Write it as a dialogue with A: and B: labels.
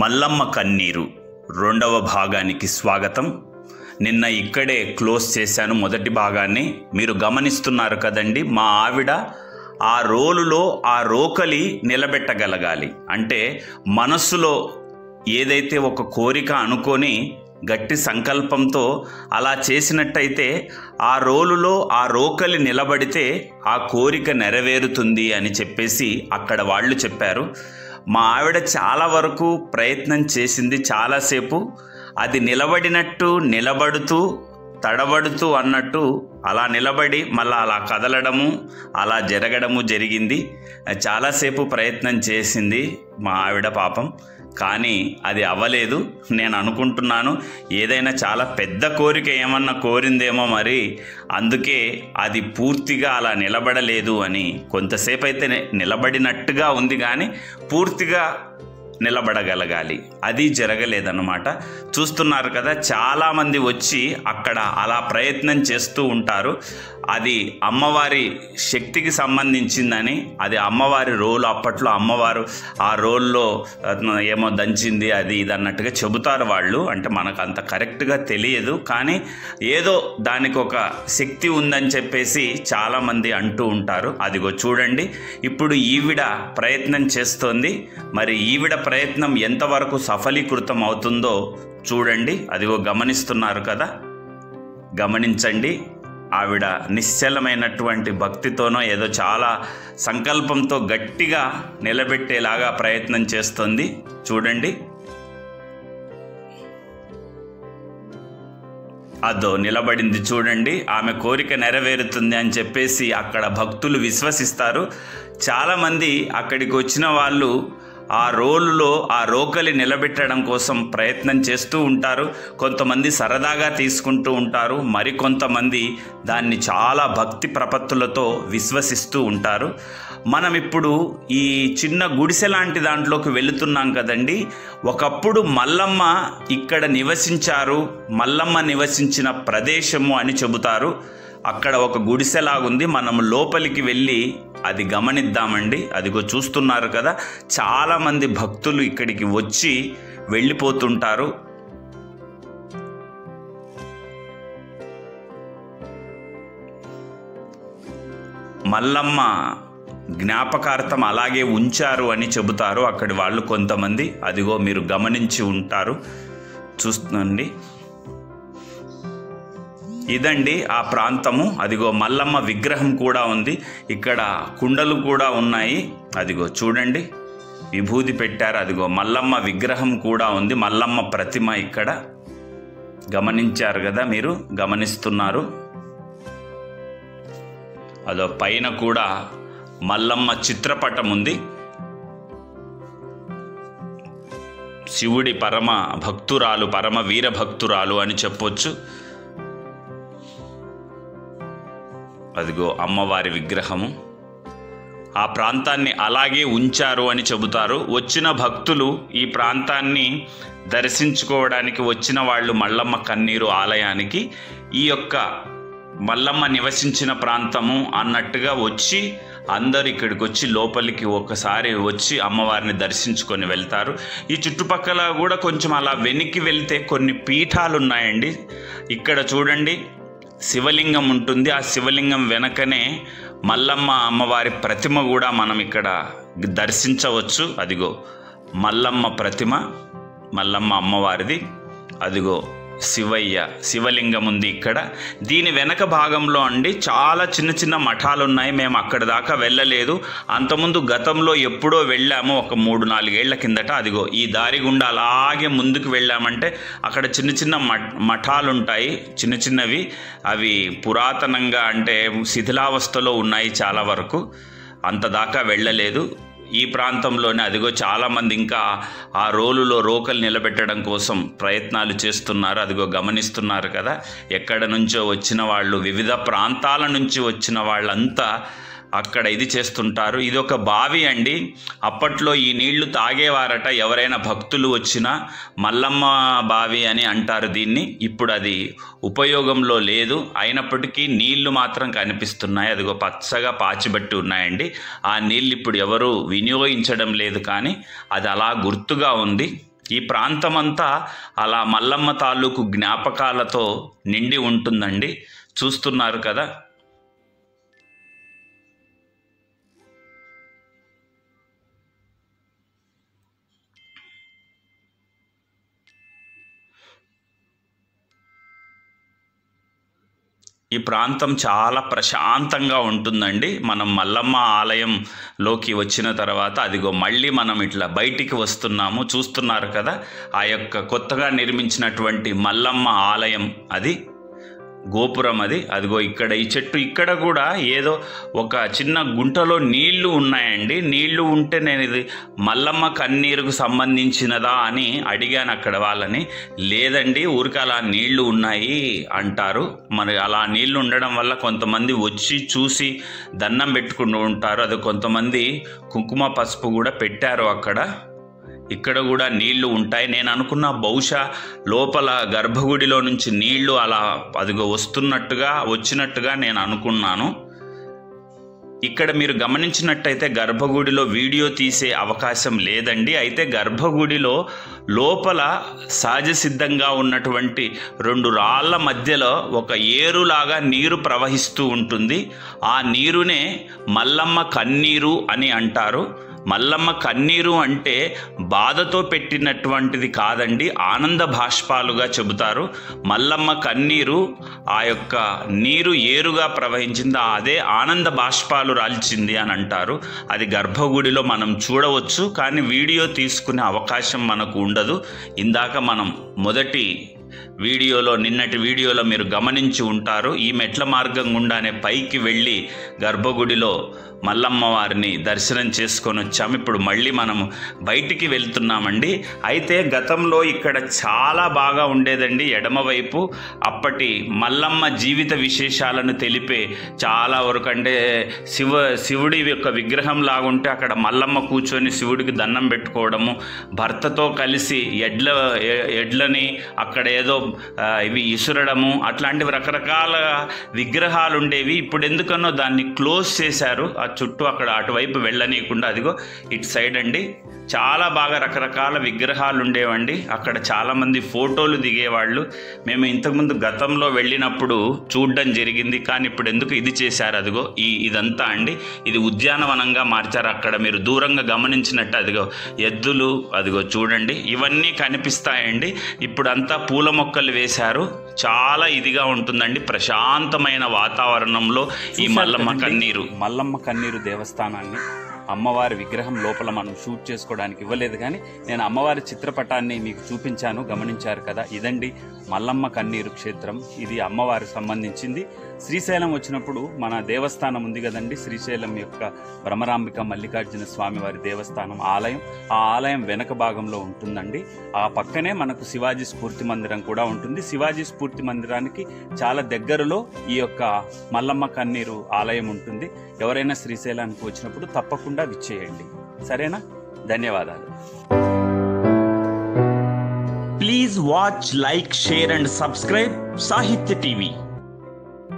A: మల్లమ్మ కన్నీరు రెండవ భాగానికి స్వాగతం నిన్న ఇక్కడే క్లోజ్ చేశాను మొదటి భాగాన్ని మీరు గమనిస్తున్నారు కదండి మా ఆవిడ ఆ రోలులో ఆ రోకలి నిలబెట్టగలగాలి అంటే మనస్సులో ఏదైతే ఒక కోరిక అనుకొని గట్టి సంకల్పంతో అలా చేసినట్టయితే ఆ రోలులో ఆ రోకలి నిలబడితే ఆ కోరిక నెరవేరుతుంది అని చెప్పేసి అక్కడ వాళ్ళు చెప్పారు మా ఆవిడ చాలా వరకు ప్రయత్నం చేసింది చాలాసేపు అది నిలబడినట్టు నిలబడుతూ తడబడుతూ అన్నట్టు అలా నిలబడి మళ్ళీ అలా కదలడము అలా జరగడము జరిగింది చాలాసేపు ప్రయత్నం చేసింది మా ఆవిడ పాపం కానీ అది అవ్వలేదు నేను అనుకుంటున్నాను ఏదైనా చాలా పెద్ద కోరిక ఏమన్నా కోరిందేమో మరి అందుకే అది పూర్తిగా అలా నిలబడలేదు అని కొంతసేపు అయితే ని- నిలబడినట్టుగా ఉంది కానీ పూర్తిగా నిలబడగలగాలి అది జరగలేదన్నమాట చూస్తున్నారు కదా చాలామంది వచ్చి అక్కడ అలా ప్రయత్నం చేస్తూ ఉంటారు అది అమ్మవారి శక్తికి సంబంధించిందని అది అమ్మవారి రోల్ అప్పట్లో అమ్మవారు ఆ రోల్లో ఏమో దంచింది అది ఇది అన్నట్టుగా చెబుతారు వాళ్ళు అంటే మనకు అంత కరెక్ట్గా తెలియదు కానీ ఏదో దానికి ఒక శక్తి ఉందని చెప్పేసి చాలామంది అంటూ ఉంటారు అదిగో చూడండి ఇప్పుడు ఈవిడ ప్రయత్నం చేస్తోంది మరి ఈవిడ ప్రయత్నం ఎంతవరకు సఫలీకృతం అవుతుందో చూడండి అదిగో గమనిస్తున్నారు కదా గమనించండి ఆవిడ నిశ్చలమైనటువంటి భక్తితోనో ఏదో చాలా సంకల్పంతో గట్టిగా నిలబెట్టేలాగా ప్రయత్నం చేస్తుంది చూడండి అదో నిలబడింది చూడండి ఆమె కోరిక నెరవేరుతుంది అని చెప్పేసి అక్కడ భక్తులు విశ్వసిస్తారు చాలామంది అక్కడికి వచ్చిన వాళ్ళు ఆ రోలులో ఆ రోకలి నిలబెట్టడం కోసం ప్రయత్నం చేస్తూ ఉంటారు కొంతమంది సరదాగా తీసుకుంటూ ఉంటారు మరికొంతమంది దాన్ని చాలా భక్తి ప్రపత్తులతో విశ్వసిస్తూ ఉంటారు మనం ఇప్పుడు ఈ చిన్న గుడిసె లాంటి దాంట్లోకి వెళుతున్నాం కదండి ఒకప్పుడు మల్లమ్మ ఇక్కడ నివసించారు మల్లమ్మ నివసించిన ప్రదేశము అని చెబుతారు అక్కడ ఒక గుడిసెలాగుంది మనం లోపలికి వెళ్ళి అది గమనిద్దామండి అదిగో చూస్తున్నారు కదా చాలామంది భక్తులు ఇక్కడికి వచ్చి వెళ్ళిపోతుంటారు మల్లమ్మ జ్ఞాపకార్థం అలాగే ఉంచారు అని చెబుతారు అక్కడి వాళ్ళు కొంతమంది అదిగో మీరు గమనించి ఉంటారు చూస్తుందండి ఇదండి ఆ ప్రాంతము అదిగో మల్లమ్మ విగ్రహం కూడా ఉంది ఇక్కడ కుండలు కూడా ఉన్నాయి అదిగో చూడండి విభూది పెట్టారు అదిగో మల్లమ్మ విగ్రహం కూడా ఉంది మల్లమ్మ ప్రతిమ ఇక్కడ గమనించారు కదా మీరు గమనిస్తున్నారు అదో పైన కూడా మల్లమ్మ చిత్రపటం ఉంది శివుడి పరమ భక్తురాలు పరమ వీర భక్తురాలు అని చెప్పొచ్చు అదిగో అమ్మవారి విగ్రహము ఆ ప్రాంతాన్ని అలాగే ఉంచారు అని చెబుతారు వచ్చిన భక్తులు ఈ ప్రాంతాన్ని దర్శించుకోవడానికి వచ్చిన వాళ్ళు మల్లమ్మ కన్నీరు ఆలయానికి ఈ యొక్క మల్లమ్మ నివసించిన ప్రాంతము అన్నట్టుగా వచ్చి అందరు ఇక్కడికి వచ్చి లోపలికి ఒకసారి వచ్చి అమ్మవారిని దర్శించుకొని వెళ్తారు ఈ చుట్టుపక్కల కూడా కొంచెం అలా వెనక్కి వెళ్తే కొన్ని పీఠాలు ఉన్నాయండి ఇక్కడ చూడండి శివలింగం ఉంటుంది ఆ శివలింగం వెనకనే మల్లమ్మ అమ్మవారి ప్రతిమ కూడా మనం ఇక్కడ దర్శించవచ్చు అదిగో మల్లమ్మ ప్రతిమ మల్లమ్మ అమ్మవారిది అదిగో శివయ్య శివలింగం ఉంది ఇక్కడ దీని వెనక భాగంలో అండి చాలా చిన్న చిన్న మఠాలు ఉన్నాయి మేము అక్కడ దాకా వెళ్ళలేదు అంతకుముందు గతంలో ఎప్పుడో వెళ్ళాము ఒక మూడు నాలుగేళ్ల కిందట అదిగో ఈ దారి గుండా అలాగే ముందుకు వెళ్ళామంటే అక్కడ చిన్న చిన్న మఠ మఠాలు ఉంటాయి చిన్న చిన్నవి అవి పురాతనంగా అంటే శిథిలావస్థలో ఉన్నాయి చాలా వరకు అంత దాకా వెళ్ళలేదు ఈ ప్రాంతంలోనే అదిగో చాలామంది ఇంకా ఆ రోలులో రోకలు నిలబెట్టడం కోసం ప్రయత్నాలు చేస్తున్నారు అదిగో గమనిస్తున్నారు కదా ఎక్కడ నుంచో వచ్చిన వాళ్ళు వివిధ ప్రాంతాల నుంచి వచ్చిన వాళ్ళంతా అక్కడ ఇది చేస్తుంటారు ఇది ఒక బావి అండి అప్పట్లో ఈ నీళ్లు తాగేవారట ఎవరైనా భక్తులు వచ్చినా మల్లమ్మ బావి అని అంటారు దీన్ని ఇప్పుడు అది ఉపయోగంలో లేదు అయినప్పటికీ నీళ్లు మాత్రం కనిపిస్తున్నాయి అదిగో పచ్చగా పాచిబట్టి ఉన్నాయండి ఆ నీళ్ళు ఇప్పుడు ఎవరు వినియోగించడం లేదు కానీ అది అలా గుర్తుగా ఉంది ఈ ప్రాంతమంతా అలా మల్లమ్మ తాలూకు జ్ఞాపకాలతో నిండి ఉంటుందండి చూస్తున్నారు కదా ఈ ప్రాంతం చాలా ప్రశాంతంగా ఉంటుందండి మనం మల్లమ్మ ఆలయంలోకి వచ్చిన తర్వాత అదిగో మళ్ళీ మనం ఇట్లా బయటికి వస్తున్నాము చూస్తున్నారు కదా ఆ యొక్క కొత్తగా నిర్మించినటువంటి మల్లమ్మ ఆలయం అది గోపురం అది అదిగో ఇక్కడ ఈ చెట్టు ఇక్కడ కూడా ఏదో ఒక చిన్న గుంటలో నీళ్లు ఉన్నాయండి నీళ్లు ఉంటే నేను ఇది మల్లమ్మ కన్నీరుకు సంబంధించినదా అని అడిగాను అక్కడ వాళ్ళని లేదండి ఊరికి అలా నీళ్లు ఉన్నాయి అంటారు మరి అలా నీళ్లు ఉండడం వల్ల కొంతమంది వచ్చి చూసి దండం పెట్టుకుంటూ ఉంటారు అది కొంతమంది కుంకుమ పసుపు కూడా పెట్టారు అక్కడ ఇక్కడ కూడా నీళ్లు ఉంటాయి నేను అనుకున్న బహుశా లోపల గర్భగుడిలో నుంచి నీళ్లు అలా అదిగో వస్తున్నట్టుగా వచ్చినట్టుగా నేను అనుకున్నాను ఇక్కడ మీరు గమనించినట్టయితే గర్భగుడిలో వీడియో తీసే అవకాశం లేదండి అయితే గర్భగుడిలో లోపల సహజ సిద్ధంగా ఉన్నటువంటి రెండు రాళ్ళ మధ్యలో ఒక ఏరులాగా నీరు ప్రవహిస్తూ ఉంటుంది ఆ నీరునే మల్లమ్మ కన్నీరు అని అంటారు మల్లమ్మ కన్నీరు అంటే బాధతో పెట్టినటువంటిది కాదండి ఆనంద భాష్పాలుగా చెబుతారు మల్లమ్మ కన్నీరు ఆ యొక్క నీరు ఏరుగా ప్రవహించింది అదే ఆనంద బాష్పాలు రాల్చింది అని అంటారు అది గర్భగుడిలో మనం చూడవచ్చు కానీ వీడియో తీసుకునే అవకాశం మనకు ఉండదు ఇందాక మనం మొదటి వీడియోలో నిన్నటి వీడియోలో మీరు గమనించి ఉంటారు ఈ మెట్ల మార్గం గుండానే పైకి వెళ్ళి గర్భగుడిలో మల్లమ్మ వారిని దర్శనం చేసుకొని వచ్చాము ఇప్పుడు మళ్ళీ మనము బయటికి వెళ్తున్నామండి అయితే గతంలో ఇక్కడ చాలా బాగా ఉండేదండి ఎడమవైపు అప్పటి మల్లమ్మ జీవిత విశేషాలను తెలిపే చాలా వరకు అంటే శివ శివుడి యొక్క విగ్రహం లాగుంటే అక్కడ మల్లమ్మ కూర్చొని శివుడికి దండం పెట్టుకోవడము భర్తతో కలిసి ఎడ్ల ఎ- ఎడ్లని అక్కడ ఏదో ఆ, ఇవి ఇసురడము అట్లాంటివి రకరకాల విగ్రహాలు ఉండేవి ఇప్పుడు ఎందుకనో దాన్ని క్లోజ్ చేశారు ఆ చుట్టూ అక్కడ అటువైపు వెళ్ళనీయకుండా అదిగో ఇటు సైడ్ అండి చాలా బాగా రకరకాల విగ్రహాలు ఉండేవండి అక్కడ చాలామంది ఫోటోలు దిగేవాళ్ళు మేము ఇంతకుముందు గతంలో వెళ్ళినప్పుడు చూడడం జరిగింది కానీ ఇప్పుడు ఎందుకు ఇది చేశారు అదిగో ఈ ఇదంతా అండి ఇది ఉద్యానవనంగా మార్చారు అక్కడ మీరు దూరంగా గమనించినట్టు అదిగో ఎద్దులు అదిగో చూడండి ఇవన్నీ కనిపిస్తాయండి ఇప్పుడంతా పూల మొక్కలు వేశారు చాలా ఇదిగా ఉంటుందండి ప్రశాంతమైన వాతావరణంలో ఈ మల్లమ్మ కన్నీరు
B: మల్లమ్మ కన్నీరు దేవస్థానాన్ని అమ్మవారి విగ్రహం లోపల మనం షూట్ చేసుకోవడానికి ఇవ్వలేదు కానీ నేను అమ్మవారి చిత్రపటాన్ని మీకు చూపించాను గమనించారు కదా ఇదండి మల్లమ్మ కన్నీరు క్షేత్రం ఇది అమ్మవారికి సంబంధించింది శ్రీశైలం వచ్చినప్పుడు మన దేవస్థానం ఉంది కదండి శ్రీశైలం యొక్క భ్రమరాంబిక మల్లికార్జున స్వామి వారి దేవస్థానం ఆలయం ఆ ఆలయం వెనక భాగంలో ఉంటుందండి ఆ పక్కనే మనకు శివాజీ స్ఫూర్తి మందిరం కూడా ఉంటుంది శివాజీ స్ఫూర్తి మందిరానికి చాలా దగ్గరలో ఈ యొక్క మల్లమ్మ కన్నీరు ఆలయం ఉంటుంది ఎవరైనా శ్రీశైలానికి వచ్చినప్పుడు తప్పకుండా విచ్చేయండి సరేనా ధన్యవాదాలు
A: please watch like share and subscribe Sahitya TV